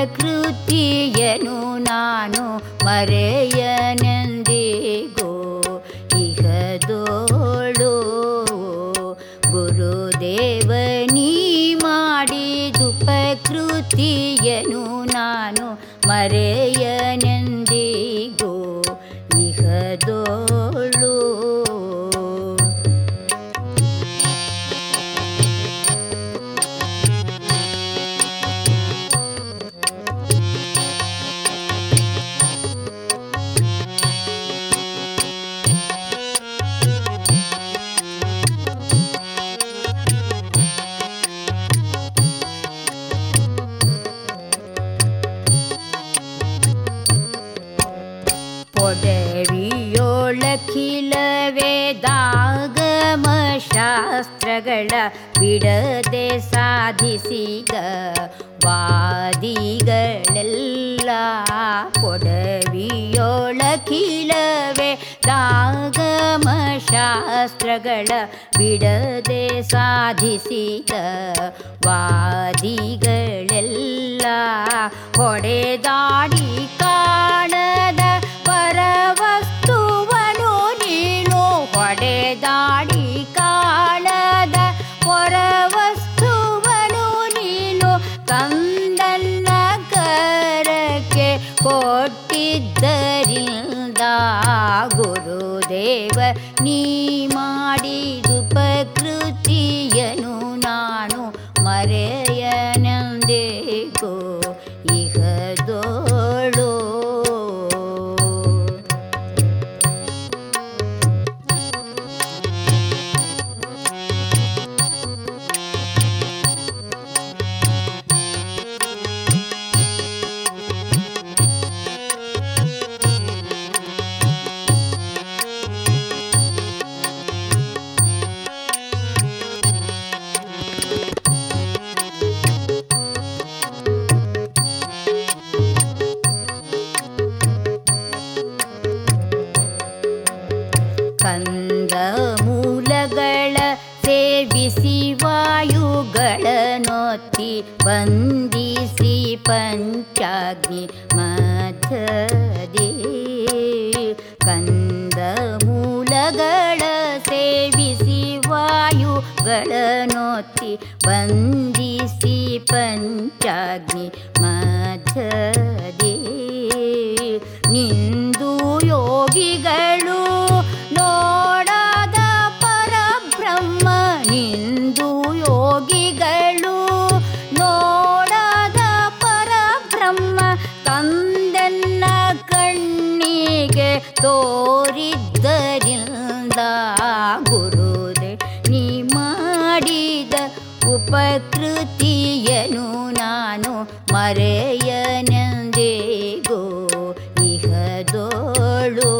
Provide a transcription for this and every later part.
ಉಪಕೃತಿಯನು ನಾನು ಮರೆಯನೆಂದಿಗೋ ಇಹದೋಳು ಗುರುದೇವ ನೀ ಮಾಡಿದುಪಕೃತಿಯನು ನಾನು ಮರೆಯನೆಂದಿಗೋ ಇಹದೋಳು ಪೊಡವಿಯೋಳಖಿಲ ವೇದಾಗಮ ಶಾಸ್ತ್ರಗಳ ಬಿಡದೆ ಸಾಧಿಸಿದ ವಾದಿಗಳೆಲ್ಲ ಪೊಡವಿಯೋಳಖಿಲ ವೇದಾಗಮ ಶಾಸ್ತ್ರಗಳ ಬಿಡದೆ ಸಾಧಿಸಿದ ವಾದಿಗಳೆಲ್ಲ ಹೊಡೆದಾಡಿ ಕಾಣದ ಪರವಸ್ತುವನು ನೀನು ಹೊಡೆದಾಡಿ ಕಾಣದ ಪರವಸ್ತುವನು ನೀನು ಕಂದನ್ನ ಕರಕ್ಕೆ ಕೊಟ್ಟಿದ್ದರಿಂದ ಗುರುದೇವ ನೀ ಮಾಡಿದುಪಕೃತಿಯನು ನಾನು ಮರೆಯನೆಂದೇಗೋ ಇಹದೋಳು ಕಂದ ಮೂಲಗಳ ಸೇವಿಸಿ ವಾಯುಗಳನೊತ್ತಿ ಬಂಧಿಸಿ ಪಂಚಾಗ್ನಿ ಮಧ್ಯದೇ ಕಂದ ಮೂಲಗಳ ಸೇವಿಸಿ ವಾಯುಗಳನೊತ್ತಿ ಬಂಧಿಸಿ ಪಂಚಾಗ್ನಿ ಮಧ್ಯದೇ ನಿಂದು ಯೋಗಿಗಳು ನೋಡದ ಪರಬ್ರಹ್ಮ ನಿಂದು ಯೋಗಿಗಳು ನೋಡದ ಪರಬ್ರಹ್ಮ ತಂದೆನ್ನ ಕಣ್ಣಿಗೆ ತೋರಿದ್ದರಿಂದ ಗುರುದೆ ನೀ ಮಾಡಿದ ಉಪಕೃತಿಯನು ನಾನು ಮರೆಯನೆಂದೇಗೋ ಇಹದೋಳು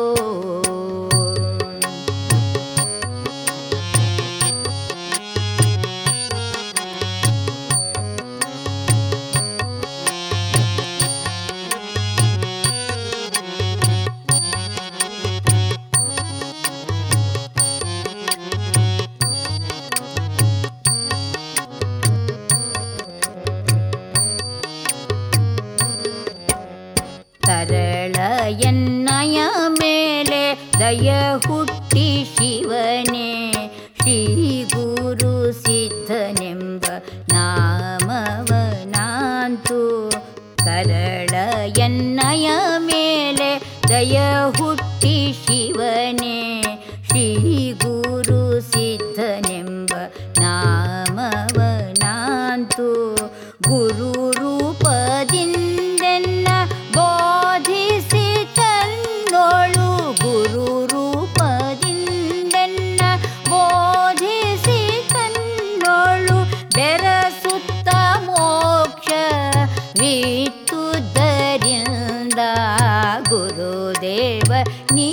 ತರಳ ಎನ್ನಯ ಮೇಲೆ ದಯ ಹುಟ್ಟಿ ಶಿವನೇ ಶ್ರೀ ಗುರು ಸಿದ್ಧನೆಂಬ ನಾಮವನಾಂತು ತರಳ ಎನ್ನಯ ಮೇಲೆ ದಯ ಹುಟ್ಟಿ ಶಿವನೇ ಶ್ರೀ ಗುರು ಸಿದ್ಧನೆಂಬ ನಾಮವನಾಂತು ಗುರು ರೂಪದಿಂದೆನ್ನ ಬೋಧಿಸಿ ತನ್ನೋಳು ಗುರು ರೂಪದಿಂದೆನ್ನ ಬೋಧಿಸಿ ತನ್ನೋಳು ಬೆರಸುತ್ತ ಮೋಕ್ಷ ವಿತ್ತುದರಿಂದ ಗುರುದೇವ ನೀ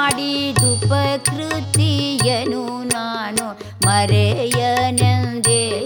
ಮಾಡಿದುಪಕೃತಿಯನು ನಾನು ಮರೆಯನೆಂದೇ